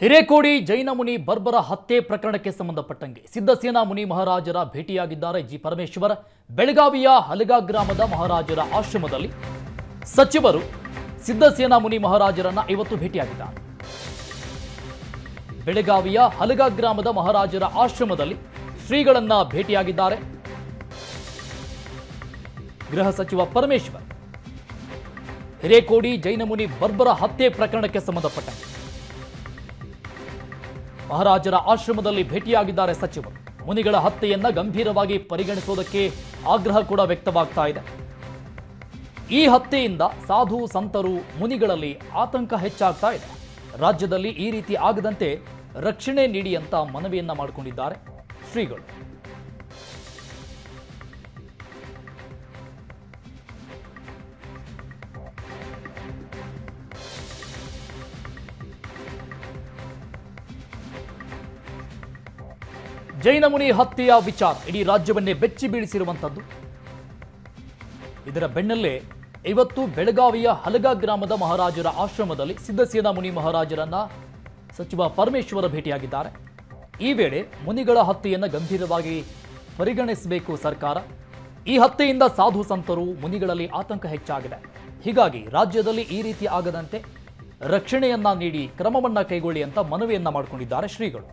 ಹಿರೇಕೋಡಿ ಜೈನ ಮುನಿ ಬರ್ಬರ ಹತ್ಯೆ ಪ್ರಕರಣಕ್ಕೆ ಸಂಬಂಧಪಟ್ಟಂಗೆ ಸಿದ್ಧಸೇನಾ ಮುನಿ ಮಹಾರಾಜರ ಭೇಟಿಯಾಗಿದ್ದಾರೆ ಜಿ ಪರಮೇಶ್ವರ್ ಬೆಳಗಾವಿಯ ಹಲಗಾ ಗ್ರಾಮದ ಮಹಾರಾಜರ ಆಶ್ರಮದಲ್ಲಿ ಸಚಿವರು ಸಿದ್ಧಸೇನಾ ಮುನಿ ಮಹಾರಾಜರನ್ನ ಇವತ್ತು ಭೇಟಿಯಾಗಿದ್ದಾರೆ ಬೆಳಗಾವಿಯ ಹಲಗಾ ಗ್ರಾಮದ ಮಹಾರಾಜರ ಆಶ್ರಮದಲ್ಲಿ ಶ್ರೀಗಳನ್ನ ಭೇಟಿಯಾಗಿದ್ದಾರೆ ಗೃಹ ಸಚಿವ ಪರಮೇಶ್ವರ್ ಹಿರೇಕೋಡಿ ಜೈನ ಮುನಿ ಬರ್ಬರ ಹತ್ಯೆ ಪ್ರಕರಣಕ್ಕೆ ಸಂಬಂಧಪಟ್ಟಂಗೆ ಮಹಾರಾಜರ ಆಶ್ರಮದಲ್ಲಿ ಭೇಟಿಯಾಗಿದ್ದಾರೆ ಸಚಿವರು ಮುನಿಗಳ ಹತ್ಯೆಯನ್ನ ಗಂಭೀರವಾಗಿ ಪರಿಗಣಿಸುವುದಕ್ಕೆ ಆಗ್ರಹ ಕೂಡ ವ್ಯಕ್ತವಾಗ್ತಾ ಇದೆ ಈ ಹತ್ಯೆಯಿಂದ ಸಾಧು ಸಂತರು ಮುನಿಗಳಲ್ಲಿ ಆತಂಕ ಹೆಚ್ಚಾಗ್ತಾ ಇದೆ ರಾಜ್ಯದಲ್ಲಿ ಈ ರೀತಿ ಆಗದಂತೆ ರಕ್ಷಣೆ ನೀಡಿ ಅಂತ ಮನವಿಯನ್ನ ಮಾಡಿಕೊಂಡಿದ್ದಾರೆ ಶ್ರೀಗಳು ಜೈನ ಮುನಿ ಹತ್ಯೆಯ ವಿಚಾರ ಇಡೀ ರಾಜ್ಯವನ್ನೇ ಬೆಚ್ಚಿ ಬೀಳಿಸಿರುವಂಥದ್ದು ಇದರ ಬೆನ್ನಲ್ಲೇ ಇವತ್ತು ಬೆಳಗಾವಿಯ ಹಲಗಾ ಗ್ರಾಮದ ಮಹಾರಾಜರ ಆಶ್ರಮದಲ್ಲಿ ಸಿದ್ಧಸೇನಾ ಮುನಿ ಮಹಾರಾಜರನ್ನ ಸಚಿವ ಪರಮೇಶ್ವರ ಭೇಟಿಯಾಗಿದ್ದಾರೆ ಈ ವೇಳೆ ಮುನಿಗಳ ಹತ್ಯೆಯನ್ನು ಗಂಭೀರವಾಗಿ ಪರಿಗಣಿಸಬೇಕು ಸರ್ಕಾರ ಈ ಹತ್ಯೆಯಿಂದ ಸಾಧು ಸಂತರು ಮುನಿಗಳಲ್ಲಿ ಆತಂಕ ಹೆಚ್ಚಾಗಿದೆ ಹೀಗಾಗಿ ರಾಜ್ಯದಲ್ಲಿ ಈ ರೀತಿ ಆಗದಂತೆ ರಕ್ಷಣೆಯನ್ನ ನೀಡಿ ಕ್ರಮವನ್ನ ಕೈಗೊಳ್ಳಿ ಅಂತ ಮನವಿಯನ್ನ ಮಾಡಿಕೊಂಡಿದ್ದಾರೆ ಶ್ರೀಗಳು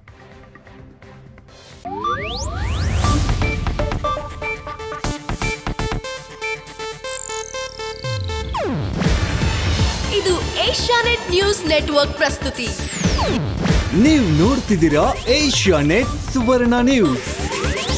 ಇದು ಏಷ್ಯಾನೆಟ್ ನ್ಯೂಸ್ ನೆಟ್ವರ್ಕ್ ಪ್ರಸ್ತುತಿ ನೀವು ನೋಡ್ತಿದ್ದೀರಾ ಏಷ್ಯಾ ನೆಟ್ ಸುವರ್ಣ ನ್ಯೂಸ್